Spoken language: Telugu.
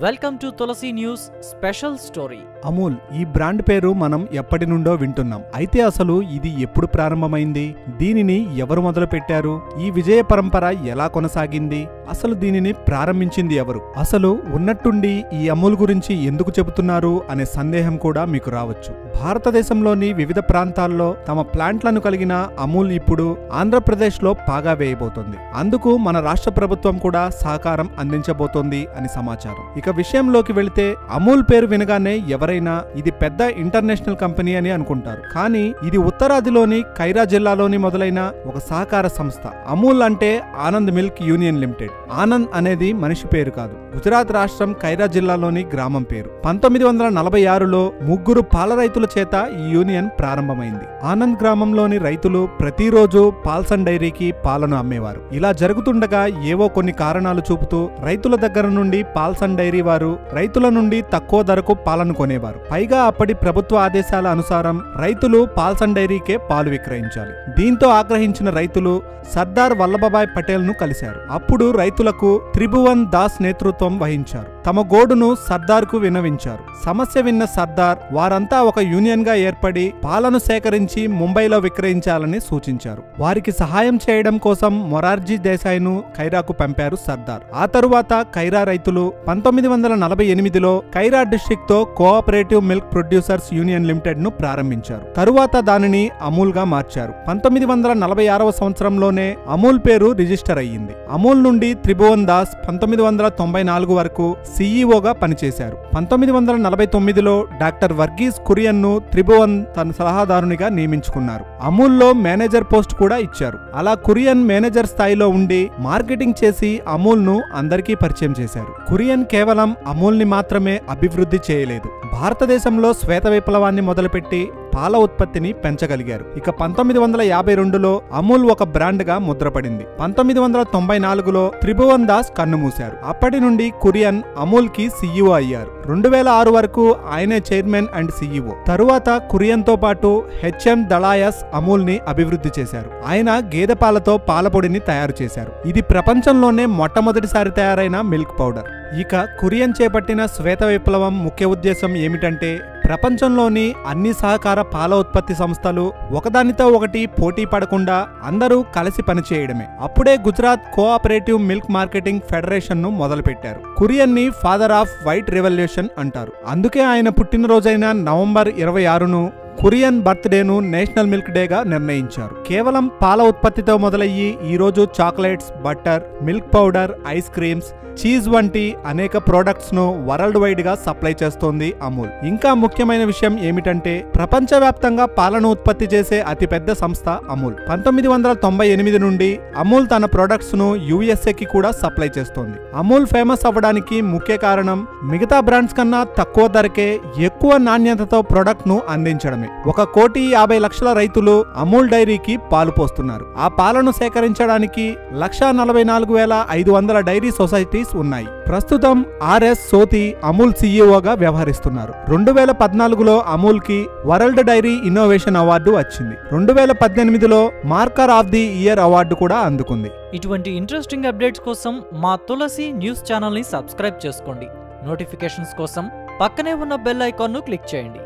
welcome to Tulasi news special story Amul ఈ బ్రాండ్ పేరు మనం ఎప్పటి నుండో వింటున్నాం అయితే అసలు ఇది ఎప్పుడు ప్రారంభమైంది దీనిని ఎవరు మొదలు పెట్టారు ఈ విజయ పరంపర ఎలా కొనసాగింది అసలు దీనిని ప్రారంభించింది ఎవరు అసలు ఉన్నట్టుండి ఈ అమూల్ గురించి ఎందుకు చెబుతున్నారు అనే సందేహం కూడా మీకు రావచ్చు భారతదేశంలోని వివిధ ప్రాంతాల్లో తమ ప్లాంట్లను కలిగిన అమూల్ ఇప్పుడు ఆంధ్రప్రదేశ్లో పాగా వేయబోతోంది అందుకు మన రాష్ట్ర ప్రభుత్వం కూడా సహకారం అందించబోతోంది అని సమాచారం ఇక విషయంలోకి వెళితే అమూల్ పేరు వినగానే ఎవరైనా ఇది పెద్ద ఇంటర్నేషనల్ కంపెనీ అని అనుకుంటారు కానీ ఇది ఉత్తరాదిలోని కైరా జిల్లాలోని మొదలైన ఒక సహకార సంస్థ అమూల్ అంటే Anand milk union limited Anand అనేది మనిషి పేరు కాదు గుజరాత్ రాష్ట్రం కైరా జిల్లాలోని గ్రామం పేరు పంతొమ్మిది వందల నలభై ఆరులో ముగ్గురు పాల రైతుల చేత ఈ యూనియన్ ప్రారంభమైంది ఆనంద్ గ్రామంలోని రైతులు ప్రతిరోజు పాల్సన్ డైరీకి పాలను అమ్మేవారు ఇలా జరుగుతుండగా ఏవో కొన్ని కారణాలు చూపుతూ రైతుల దగ్గర నుండి పాల్సన్ డైరీ వారు రైతుల నుండి తక్కువ ధరకు పాలను కొనేవారు పైగా అప్పటి ప్రభుత్వ ఆదేశాల అనుసారం రైతులు పాల్సన్ డైరీకే పాలు విక్రయించాలి దీంతో ఆగ్రహించిన రైతులు సర్దార్ వల్లభభాయ్ పటేల్ ను కలిశారు అప్పుడు రైతులకు త్రిభువన్ దాస్ నేతృత్వం వహించారు తమ గోడును సర్దార్ కు విన్నవించారు సమస్య విన్న సర్దార్ వారంతా ఒక యూనియన్ గా ఏర్పడి పాలను సేకరించి ముంబైలో విక్రయించాలని సూచించారు వారికి సహాయం చేయడం కోసం మొరార్జీ దేశాయ్ను ఖైరాకు పంపారు సర్దార్ ఆ తరువాత ఖైరా రైతులు పంతొమ్మిది వందల నలభై ఎనిమిదిలో ఖైరా డిస్ట్రిక్ట్ తో cooperative milk producers union limited ను ప్రారంభించారు తరువాత దానిని అమూల్ గా మార్చారు పంతొమ్మిది వందల నలభై ఆరవ సంవత్సరంలోనే అమూల్ పేరు రిజిస్టర్ అయ్యింది అమూల్ నుండి త్రిభువన్ దాస్ పంతొమ్మిది వందల తొంభై నాలుగు వరకు సీఈఓగా పనిచేశారు పంతొమ్మిది వందల నలభై తొమ్మిదిలో డాక్టర్ వర్గీస్ కురియన్ ను త్రిభువన్ తన సలహాదారునిగా నియమించుకున్నారు అమూల్లో మేనేజర్ పోస్ట్ కూడా ఇచ్చారు అలా కురియన్ మేనేజర్ స్థాయిలో ఉండి మార్కెటింగ్ చేసి అమూల్ ను అందరికీ పరిచయం చేశారు కురియన్ కేవలం అమూల్ ని మాత్రమే అభివృద్ధి చేయలేదు భారతదేశంలో శ్వేత విప్లవాన్ని మొదలుపెట్టి పాల ఉత్పత్తిని పెంచగలిగారు ఇక పంతొమ్మిది వందల యాభై రెండులో అమూల్ ఒక బ్రాండ్ గా ముద్రపడింది పంతొమ్మిది వందల తొంభై నాలుగులో త్రిభువన్ దాస్ కన్నుమూశారు అప్పటి నుండి కురియన్ అమూల్ కి సీఈఓ అయ్యారు రెండు వేల ఆరు వరకు ఆయనే చైర్మన్ అండ్ సీఈఓ తరువాత కురియన్ తో పాటు హెచ్ఎం దళాయస్ అమూల్ ని అభివృద్ధి చేశారు ఆయన గేదె పాలతో పాలపొడిని తయారు చేశారు ఇది ప్రపంచంలోనే మొట్టమొదటిసారి తయారైన మిల్క్ పౌడర్ ఇక కురియన్ చేపట్టిన శ్వేత విప్లవం ముఖ్య ఉద్దేశం ఏమిటంటే ప్రపంచంలోని అన్ని సహకార పాల ఉత్పత్తి సంస్థలు ఒకదానితో ఒకటి పోటీ పడకుండా అందరూ కలిసి పనిచేయడమే అప్పుడే Gujarat cooperative milk marketing federation ను మొదలుపెట్టారు కురియన్ ని ఫాదర్ ఆఫ్ వైట్ రెవల్యూషన్ అంటారు అందుకే ఆయన పుట్టినరోజైన నవంబర్ ఇరవై ఆరును కురియన్ బర్త్డేను నేషనల్ మిల్క్ డేగా నిర్ణయించారు కేవలం పాల ఉత్పత్తితో మొదలయ్యి ఈరోజు chocolates butter milk powder ice creams cheese వంటి అనేక ప్రోడక్ట్స్ ను వరల్డ్ వైడ్ గా సప్లై చేస్తోంది అమూల్ ఇంకా ముఖ్యమైన విషయం ఏమిటంటే ప్రపంచవ్యాప్తంగా పాలను ఉత్పత్తి చేసే అతిపెద్ద సంస్థ అమూల్ పంతొమ్మిది వందల తొంభై ఎనిమిది నుండి అమూల్ తన ప్రొడక్ట్స్ ను యుఎస్ఏ కి కూడా సప్లై చేస్తోంది అమూల్ ఫేమస్ అవ్వడానికి ముఖ్య కారణం మిగతా బ్రాండ్స్ కన్నా తక్కువ ధరకే ఎక్కువ నాణ్యతతో ప్రొడక్ట్ ను అందించడమే ఒక కోటి యాభై లక్షల రైతులు అమూల్ డైరీకి పాలు పోస్తున్నారు ఆ పాలను సేకరించడానికి లక్షా నలభై నాలుగు వేల ఐదు వందల డైరీ సొసైటీస్ ఉన్నాయి ప్రస్తుతం ఆర్ఎస్ సోతి అమూల్ సీఈఓగా వ్యవహరిస్తున్నారు రెండు వేల పద్నాలుగులో అమూల్ కి వరల్డ్ డైరీ ఇన్నోవేషన్ అవార్డు వచ్చింది రెండు వేల పద్దెనిమిదిలో marker of the year award కూడా అందుకుంది ఇటువంటి ఇంట్రెస్టింగ్ అప్డేట్స్ కోసం మా తులసి న్యూస్ ఛానల్ని సబ్స్క్రైబ్ చేసుకోండి నోటిఫికేషన్స్ కోసం పక్కనే ఉన్న బెల్ ఐకాన్ను క్లిక్ చేయండి